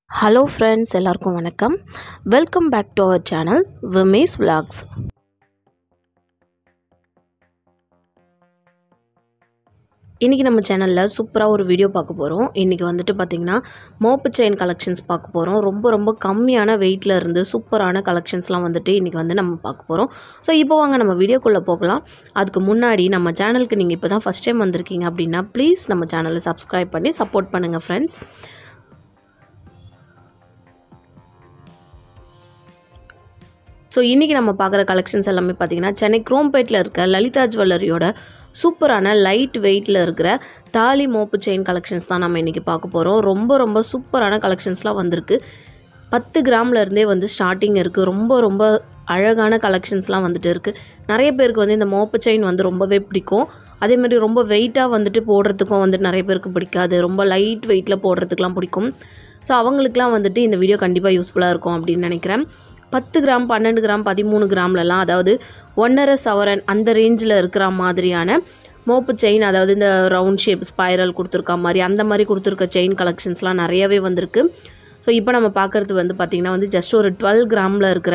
hello friends எல்லாருக்கும் வணக்கம் welcome back to our channel விமேஸ் vlogs இன்றைக்கி நம்ம சேனலில் சூப்பராக ஒரு வீடியோ பார்க்க போகிறோம் இன்றைக்கி வந்துட்டு பார்த்திங்கன்னா மோப்பு செயின் கலெக்ஷன்ஸ் பார்க்க போகிறோம் ரொம்ப ரொம்ப கம்மியான வெயிட்டில் இருந்து சூப்பரான கலெக்ஷன்ஸ்லாம் வந்துட்டு இன்றைக்கி வந்து நம்ம பார்க்க போகிறோம் ஸோ இப்போ வாங்க நம்ம வீடியோக்குள்ளே போகலாம் அதுக்கு முன்னாடி நம்ம சேனலுக்கு நீங்கள் இப்போ தான் ஃபஸ்ட் டைம் வந்திருக்கீங்க அப்படின்னா ப்ளீஸ் நம்ம சேனலை சப்ஸ்கிரைப் பண்ணி சப்போர்ட் பண்ணுங்கள் ஃப்ரெண்ட்ஸ் ஸோ இன்றைக்கி நம்ம பார்க்குற கலெக்ஷன்ஸ் எல்லாமே பார்த்திங்கன்னா சென்னை குரோம்பேட்டில் இருக்க லலிதா ஜுவல்லரியோட சூப்பரான லைட் வெயிட்டில் இருக்கிற தாலி மோப்பு செயின் கலெக்ஷன்ஸ் தான் நம்ம இன்றைக்கி பார்க்க போகிறோம் ரொம்ப ரொம்ப சூப்பரான கலெக்ஷன்ஸ்லாம் வந்திருக்கு பத்து கிராம்ல இருந்தே வந்து ஸ்டார்டிங் இருக்குது ரொம்ப ரொம்ப அழகான கலெக்ஷன்ஸ்லாம் வந்துட்டு இருக்குது நிறைய பேருக்கு வந்து இந்த மோப்பு செயின் வந்து ரொம்பவே பிடிக்கும் அதே மாதிரி ரொம்ப வெயிட்டாக வந்துட்டு போடுறதுக்கும் வந்துட்டு நிறைய பேருக்கு பிடிக்காது ரொம்ப லைட் வெயிட்டில் போடுறதுக்குலாம் பிடிக்கும் ஸோ அவங்களுக்குலாம் வந்துட்டு இந்த வீடியோ கண்டிப்பாக யூஸ்ஃபுல்லாக இருக்கும் அப்படின்னு நினைக்கிறேன் பத்து கிராம் பன்னெண்டு கிராம் பதிமூணு கிராம்லலாம் அதாவது ஒன்றரை சவரன் அந்த ரேஞ்சில் இருக்கிற மாதிரியான மோப்பு செயின் அதாவது இந்த ரவுண்ட் ஷேப் ஸ்பைரல் கொடுத்துருக்க மாதிரி அந்த மாதிரி கொடுத்துருக்க செயின் கலெக்ஷன்ஸ்லாம் நிறையவே வந்திருக்கு ஸோ இப்போ நம்ம பார்க்குறது வந்து பார்த்திங்கன்னா வந்து ஜஸ்ட் ஒரு டுவெல் கிராமில் இருக்கிற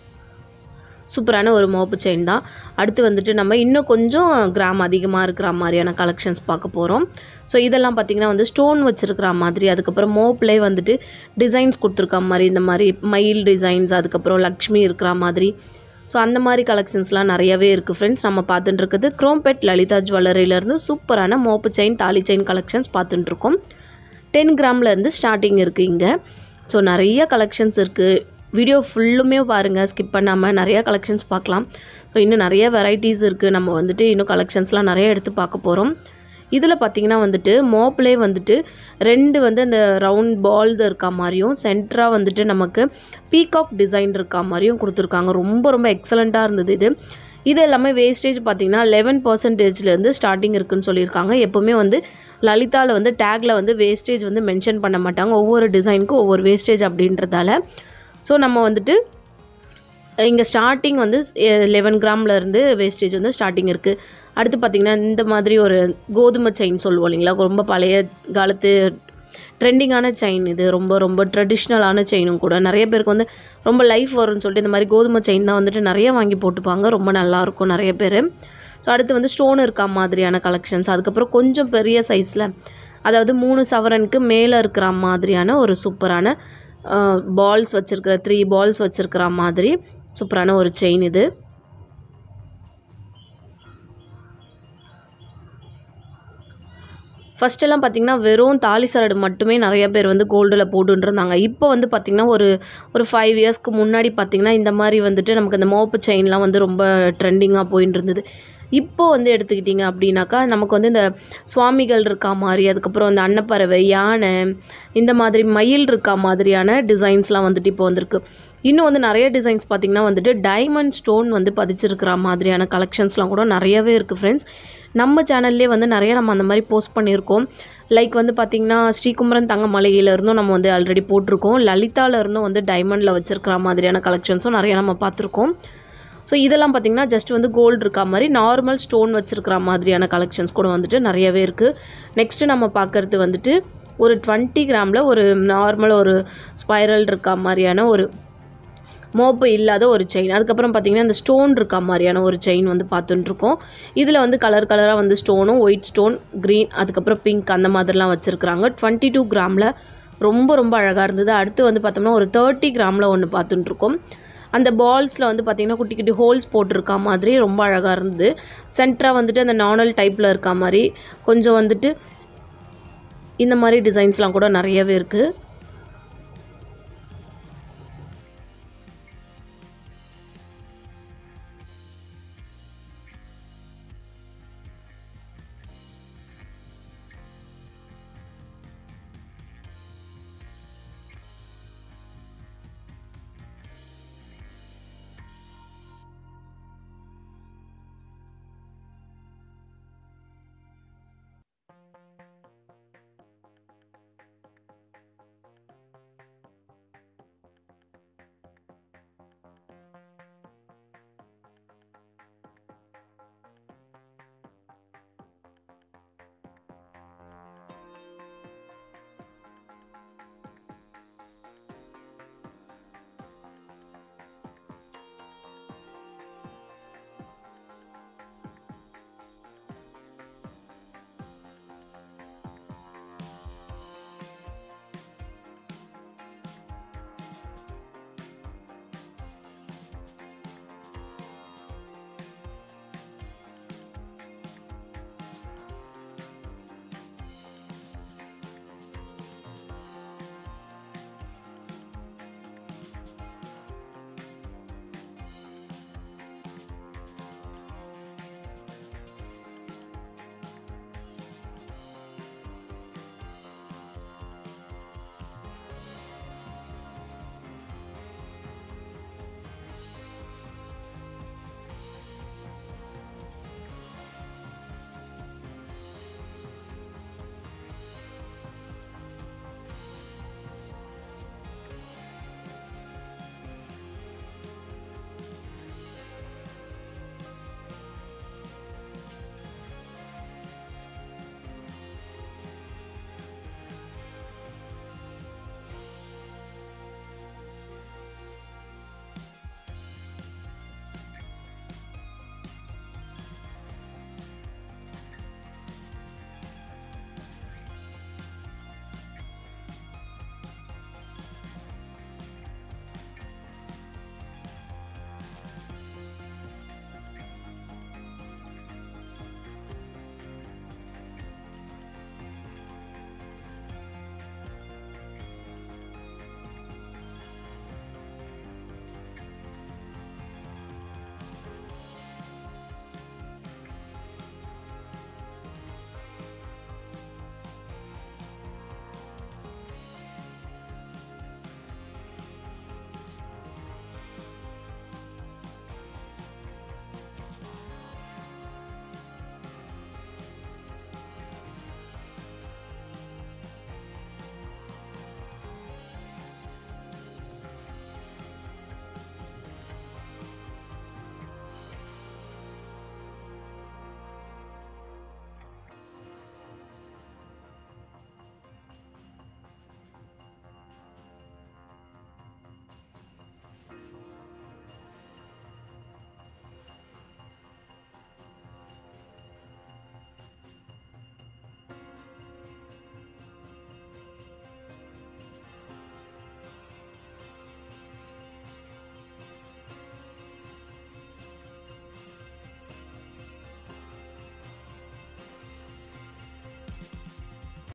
சூப்பரான ஒரு மோப்பு செயின் தான் அடுத்து வந்துட்டு நம்ம இன்னும் கொஞ்சம் கிராம் அதிகமாக இருக்கிற மாதிரியான கலெக்ஷன்ஸ் பார்க்க போகிறோம் ஸோ இதெல்லாம் பார்த்திங்கன்னா வந்து ஸ்டோன் வச்சுருக்கிற மாதிரி அதுக்கப்புறம் மோப்லேயே வந்துட்டு டிசைன்ஸ் கொடுத்துருக்க மாதிரி இந்த மாதிரி மயில் டிசைன்ஸ் அதுக்கப்புறம் லக்ஷ்மி இருக்கிற மாதிரி ஸோ அந்த மாதிரி கலெக்ஷன்ஸ்லாம் நிறையவே இருக்குது ஃப்ரெண்ட்ஸ் நம்ம பார்த்துட்டு இருக்கிறது குரோம்பெட் லலிதா ஜுவல்லரியிலேருந்து சூப்பரான மோப்பு செயின் தாலி செயின் கலெக்ஷன்ஸ் பார்த்துட்டுருக்கோம் டென் கிராம்லேருந்து ஸ்டார்டிங் இருக்குது இங்கே ஸோ நிறைய கலெக்ஷன்ஸ் இருக்குது வீடியோ ஃபுல்லுமே பாருங்கள் ஸ்கிப் பண்ணாமல் நிறையா கலெக்ஷன்ஸ் பார்க்கலாம் ஸோ இன்னும் நிறைய வெரைட்டிஸ் இருக்குது நம்ம வந்துட்டு இன்னும் கலெக்ஷன்ஸ்லாம் நிறைய எடுத்து பார்க்க போகிறோம் இதில் பார்த்திங்கன்னா வந்துட்டு மோப்லேயே வந்துட்டு ரெண்டு வந்து அந்த ரவுண்ட் பால்ஸ் இருக்கா மாதிரியும் சென்டராக வந்துட்டு நமக்கு பீகாக் டிசைன் இருக்கா மாதிரியும் கொடுத்துருக்காங்க ரொம்ப ரொம்ப எக்ஸலண்ட்டாக இருந்தது இது இது எல்லாமே வேஸ்டேஜ் பார்த்திங்கன்னா லெவன் பர்சன்டேஜ்லேருந்து ஸ்டார்டிங் இருக்குன்னு சொல்லியிருக்காங்க எப்போவுமே வந்து லலிதாவில் வந்து டேக்கில் வந்து வேஸ்டேஜ் வந்து மென்ஷன் பண்ண மாட்டாங்க ஒவ்வொரு டிசைனுக்கும் ஒவ்வொரு வேஸ்டேஜ் அப்படின்றதால ஸோ நம்ம வந்துட்டு இங்கே ஸ்டார்டிங் வந்து லெவன் கிராம்லேருந்து வேஸ்டேஜ் வந்து ஸ்டார்டிங் இருக்குது அடுத்து பார்த்திங்கன்னா இந்த மாதிரி ஒரு கோதுமை செயின் சொல்லுவோம் இல்லைங்களா ரொம்ப பழைய காலத்து ட்ரெண்டிங்கான செயின் இது ரொம்ப ரொம்ப ட்ரெடிஷ்னலான செயினும் கூட நிறைய பேருக்கு வந்து ரொம்ப லைஃப் வரும்னு சொல்லிட்டு இந்த மாதிரி கோதுமை செயின் தான் வந்துட்டு நிறைய வாங்கி போட்டுப்பாங்க ரொம்ப நல்லாயிருக்கும் நிறைய பேர் ஸோ அடுத்து வந்து ஸ்டோன் இருக்கா மாதிரியான கலெக்ஷன்ஸ் அதுக்கப்புறம் கொஞ்சம் பெரிய சைஸில் அதாவது மூணு சவரனுக்கு மேலே இருக்கிற மாதிரியான ஒரு சூப்பரான பால்ஸ் வச்சுருக்கிற த்ரீ பால்ஸ் வச்சுருக்கிற மாதிரி சூப்பரான ஒரு செயின் இது ஃபஸ்ட்டெல்லாம் பார்த்திங்கன்னா வெறும் தாலி சரடு மட்டுமே நிறைய பேர் வந்து கோல்டில் போட்டுன்னு இருந்தாங்க இப்போ வந்து பார்த்திங்கன்னா ஒரு ஒரு ஃபைவ் இயர்ஸ்க்கு முன்னாடி பார்த்திங்கன்னா இந்த மாதிரி வந்துட்டு நமக்கு இந்த மோப்பு செயின்லாம் வந்து ரொம்ப ட்ரெண்டிங்காக போயின்னு இருந்தது இப்போ வந்து எடுத்துக்கிட்டிங்க அப்படின்னாக்கா நமக்கு வந்து இந்த சுவாமிகள் இருக்கா மாதிரி அதுக்கப்புறம் இந்த அன்னப்பறவை யானை இந்த மாதிரி மயில் இருக்கா மாதிரியான டிசைன்ஸ்லாம் வந்துட்டு இப்போ வந்திருக்கு இன்னும் வந்து நிறைய டிசைன்ஸ் பார்த்திங்கன்னா வந்துட்டு டைமண்ட் ஸ்டோன் வந்து பதிச்சிருக்கிற மாதிரியான கலெக்ஷன்ஸ்லாம் கூட நிறையவே இருக்குது ஃப்ரெண்ட்ஸ் நம்ம சேனல்லே வந்து நிறைய நம்ம அந்த மாதிரி போஸ்ட் பண்ணியிருக்கோம் லைக் வந்து பார்த்திங்கன்னா ஸ்ரீகுமரன் தங்கமலையிலேருந்தும் நம்ம வந்து ஆல்ரெடி போட்டிருக்கோம் லலிதாவிலேருந்தும் வந்து டைமண்டில் வச்சுருக்கிற மாதிரியான கலெக்ஷன்ஸும் நிறைய நம்ம பார்த்துருக்கோம் ஸோ இதெல்லாம் பார்த்திங்கன்னா ஜஸ்ட் வந்து கோல்டு இருக்கா மாதிரி நார்மல் ஸ்டோன் வச்சுருக்கிற மாதிரியான கலெக்ஷன்ஸ் கூட வந்துட்டு நிறையவே இருக்குது நெக்ஸ்ட்டு நம்ம பார்க்குறது வந்துட்டு ஒரு டுவெண்ட்டி கிராமில் ஒரு நார்மல் ஒரு ஸ்பைரல் இருக்கா மாதிரியான ஒரு மோப்பு இல்லாத ஒரு செயின் அதுக்கப்புறம் பார்த்திங்கன்னா இந்த ஸ்டோன் இருக்கா மாதிரியான ஒரு செயின் வந்து பார்த்துட்டுருக்கோம் இதில் வந்து கலர் கலராக வந்து ஸ்டோனும் ஒயிட் ஸ்டோன் க்ரீன் அதுக்கப்புறம் பிங்க் அந்த மாதிரிலாம் வச்சுருக்குறாங்க டுவெண்ட்டி டூ கிராமில் ரொம்ப ரொம்ப அழகாக இருந்தது அடுத்து வந்து பார்த்தோம்னா ஒரு தேர்ட்டி கிராமில் ஒன்று பார்த்துட்டுருக்கோம் அந்த பால்ஸில் வந்து பார்த்திங்கன்னா குட்டி குட்டி ஹோல்ஸ் போட்டிருக்கா மாதிரி ரொம்ப அழகாக இருந்தது சென்டராக வந்துட்டு அந்த நார்மல் டைப்பில் இருக்கா மாதிரி கொஞ்சம் வந்துட்டு இந்த மாதிரி டிசைன்ஸ்லாம் கூட நிறையவே இருக்குது